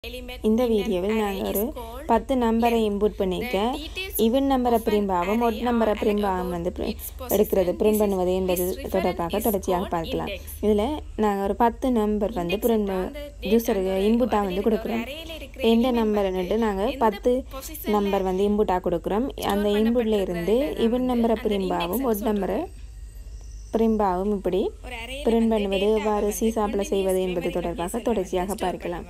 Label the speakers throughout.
Speaker 1: இந்த வீடியோவில் நாங்கள் ஒரு பத்து நம்பரை இன்புட் பண்ணிக்க இவன் நம்பரை பிரிம்பாவும் ஒட் நம்பரை பிரிம்பாவும் வந்து pri- எடுக்கிறது பிரிண்ட் பண்ணுவது என்பது தொடர்பாக தொடர்ச்சியாக பார்க்கலாம் இதில் நாங்கள் ஒரு பத்து நம்பர் வந்து பிரிண்ட் யூசருக்கு இன்புட்டாக வந்து கொடுக்குறோம் எந்த நம்பர்னுட்டு நாங்கள் பத்து நம்பர் வந்து இன்புட்டாக கொடுக்குறோம் அந்த இன்புட்ல இருந்து இவன் நம்பரை பிரிம்பாவும் ஒட் நம்பரை பிரிம்பாவும் இப்படி பிரிண்ட் பண்ணுவது எவ்வாறு சீசாப்பில் செய்வது என்பது தொடர்பாக தொடர்ச்சியாக பார்க்கலாம்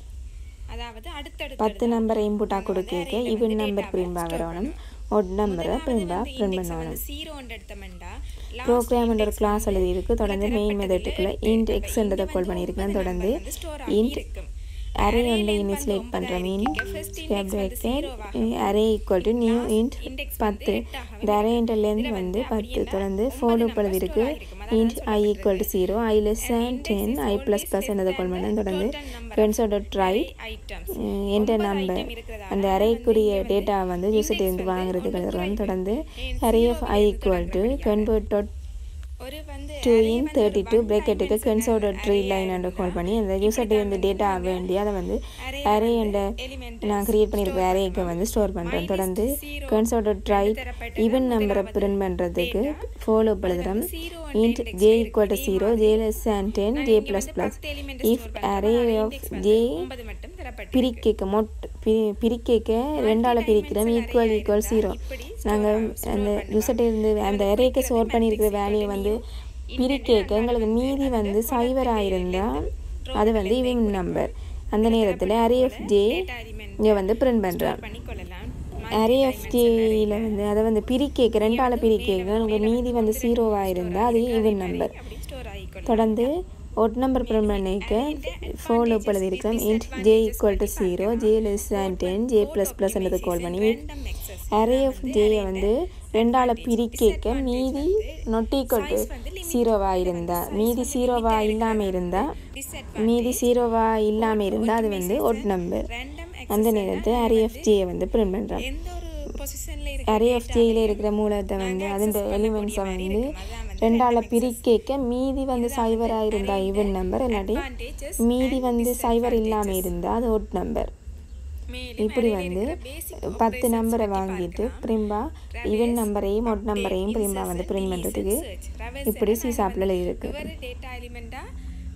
Speaker 2: அதாவது அடுத்தடுத்து
Speaker 1: பத்து நம்பரை இன்புட்டாக கொடுக்க இவன் நம்பர் பிரிம்பா வரணும் ஒட் நம்பரை பிரிம்பா பிரிண்ட் பண்ணணும்
Speaker 2: ஜீரோ எடுத்தமெண்டா
Speaker 1: ப்ரோக்ராம் ஒரு கிளாஸ் எழுதி இருக்கு தொடர்ந்து மெயின் மெத்தட்டுக்குள்ள இன்ட் எக்ஸ்ன்றதை கால் பண்ணியிருக்கேன் தொடர்ந்து இன்ட் அரே ஒன்றை இனிஷியேட் பண்ணுறோம் இன்ட் ஸ்கேப்ரேக்கர் array equal to new int பத்து இந்த அரே என்ற லென்த் வந்து பத்து தொடர்ந்து ஃபோர் எழுதி இருக்கு int i equal to zero i less ten i plus plus என்னதை கால் பண்ணேன் தொடர்ந்து ஃப்ரெண்ட்ஸோட ட்ரை
Speaker 2: ஐட்டம்ஸ்
Speaker 1: என்ற நம்பர் அந்த அறைக்குரிய டேட்டா வந்து யூசர்ட்ட இருந்து வாங்குறதுக்கு எழுதுறோம் தொடர்ந்து array of i equal to convert dot
Speaker 2: ஒரு வந்து
Speaker 1: டூ இன் தேர்ட்டி டூ பிரேக்கெட்டுக்கு கன்சோட ட்ரீ லைன் என்று கால் பண்ணி அந்த யூசர்ட்ட இருந்து டேட்டா வேண்டி அதை வந்து அரே என்ற நான் கிரியேட் பண்ணியிருக்கிற அரேக்கு வந்து ஸ்டோர் பண்ணுறேன் தொடர்ந்து கன்சோட ட்ரை ஈவன் நம்பரை பிரிண்ட் பண்ணுறதுக்கு ஃபாலோ எழுதுகிறோம் int j equal to zero j less and ten j plus plus if array of j
Speaker 2: ஒன்பது மட்டும் தரப்பட்டு
Speaker 1: பிரிக்க மொட் பி பிரிக்க ரெண்டால் பிரிக்கிறோம் ஈக்குவல் ஈக்குவல் ஜீரோ நாங்கள் அந்த யூசர்ட்ட இருந்து அந்த அரேக்கு ஸ்டோர் பண்ணியிருக்கிற வேல்யூ வந்து பிரிக்க எங்களுக்கு மீதி வந்து சைவராக இருந்தால் அது வந்து இவன் நம்பர் அந்த நேரத்தில் அரே ஆஃப் ஜே இங்கே வந்து பிரிண்ட் பண்ணுறேன்
Speaker 2: பண்ணிக்கொள்ளலாம்
Speaker 1: அரே ஆஃப் ஜேயில் வந்து அதை வந்து பிரிக்க ரெண்டால் பிரிக்க உங்கள் மீதி வந்து ஜீரோவாக இருந்தால் அது இவன் நம்பர்
Speaker 2: அப்படி ஸ்டோர் ஆகிக்கொள்ளும்
Speaker 1: தொடர்ந்து ஒட் நம்பர் பிரிண்ட் பண்ணிக்க ஃபோர் லூப் எழுதியிருக்கோம் int j equal to zero j less and ten j plus plus என்றது கால் பண்ணி
Speaker 2: ரேண்டம் எக்ஸஸ்
Speaker 1: அரே ஆஃப் ஜேயை வந்து ரெண்டால் பிரிக்க மீதி not equal to ஜீரோவாக இருந்தால் மீதி ஜீரோவாக இல்லாமல் இருந்தால் மீதி ஜீரோவாக இல்லாமல் இருந்தால் அது வந்து ஒட் நம்பர்
Speaker 2: ரேண்டம்
Speaker 1: அந்த நேரத்தில் அரே ஆஃப் ஜேயை வந்து பிரிண்ட் பண்ணுறோம்
Speaker 2: எந்த ஒரு பொசிஷன்ல இருக்கு
Speaker 1: அரே ஆஃப் ஜேயில் இருக்கிற மூலத்தை வந்து அதன் எலிமெண்ட்ஸை வந்து ரெண்டால் பிரிக்க மீதி வந்து சைவராக இருந்தால் இவன் நம்பர் இல்லாட்டி
Speaker 2: advantages
Speaker 1: மீதி வந்து சைவர் இல்லாமல் இருந்தால் அது ஒட் நம்பர்
Speaker 2: மேலும்
Speaker 1: இப்படி வந்து பத்து நம்பரை வாங்கிட்டு பிரிம்பா இவன் நம்பரையும் ஒட் நம்பரையும் பிரிம்பா வந்து பிரிண்ட் பண்ணுறதுக்கு இப்படி சி சாப்பிடல இருக்கு
Speaker 2: ஒரு டேட்டா எலிமெண்டா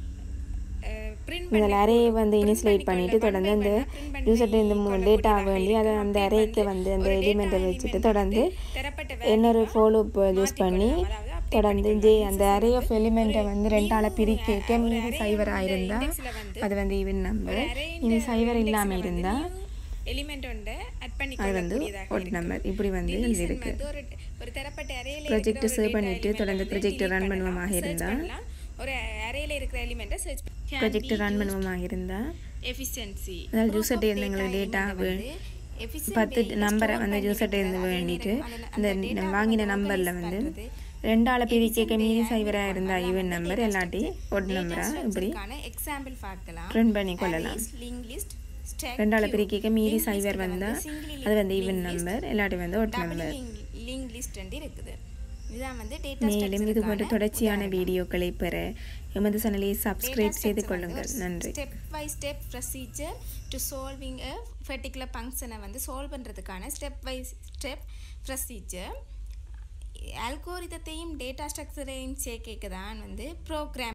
Speaker 2: பிரிண்ட்
Speaker 1: இதில் அரே வந்து இனிஷியேட் பண்ணிட்டு தொடர்ந்து அந்த யூசர்ட்ட இந்த டேட்டா வேண்டி அதை அந்த அரேக்கு வந்து அந்த எலிமெண்ட்டை வச்சுட்டு தொடர்ந்து
Speaker 2: தரப்பட்ட
Speaker 1: இன்னொரு ஃபாலோ யூஸ் பண்ணி தொடர்ந்து ஜே அந்த அரே ஆஃப் எலிமெண்ட்டை வந்து ரெண்டால் பிரிக்க மீதி சைவர் ஆயிருந்தா அது வந்து ஈவன் நம்பர் இனி சைவர் இல்லாமல் இருந்தால்
Speaker 2: எலிமெண்ட் ஒன்று அட் பண்ணி
Speaker 1: அது வந்து ஒட் நம்பர் இப்படி வந்து இது இருக்கு
Speaker 2: வந்து ஒரு ஒரு தரப்பட்ட அரேல
Speaker 1: ப்ரொஜெக்ட் சேவ் பண்ணிட்டு தொடர்ந்து ப்ரொஜெக்ட் ரன் பண்ணுவோமாக இருந்தால்
Speaker 2: ஒரு அரேல இருக்கிற எலிமெண்ட்டை சர்ச்
Speaker 1: ப்ரொஜெக்ட் ரன் பண்ணுவோமாக இருந்தால்
Speaker 2: எஃபிஷியன்சி
Speaker 1: அதாவது யூசர்ட்ட இருந்து எங்களுக்கு டேட்டா பத்து நம்பரை வந்து யூசர்ட்ட இருந்து வேண்டிட்டு இந்த வாங்கின நம்பரில் வந்து ரெண்டால பிரிக்க மீதி சைவராக இருந்தால் ஈவன் நம்பர் இல்லாட்டி ஒட் நம்பராக இப்படி
Speaker 2: எக்ஸாம்பிள் பார்க்கலாம்
Speaker 1: பிரிண்ட் பண்ணி கொள்ளலாம்
Speaker 2: லிங்க் லிஸ்ட் ஸ்டாக்
Speaker 1: ரெண்டால பிரிக்க மீதி சைவர் வந்தால் அது வந்து ஈவன் நம்பர் இல்லாட்டி வந்து ஒட் நம்பர்
Speaker 2: லிங்க் லிஸ்ட் வந்து இருக்குது இதுதான் வந்து டேட்டா
Speaker 1: மேலும் இது போன்ற தொடர்ச்சியான வீடியோக்களை பெற எமது சேனலை சப்ஸ்கிரைப் செய்து கொள்ளுங்கள் நன்றி
Speaker 2: step by step procedure to solving a particular ஃபங்க்ஷனை வந்து சால்வ் பண்ணுறதுக்கான ஸ்டெப் பை ஸ்டெப் ப்ரொசீஜர் அல்கோரிதத்தையும் டேட்டா ஸ்ட்ரக்சரையும் சேர்க்க தான் வந்து ப்ரோக்ராம்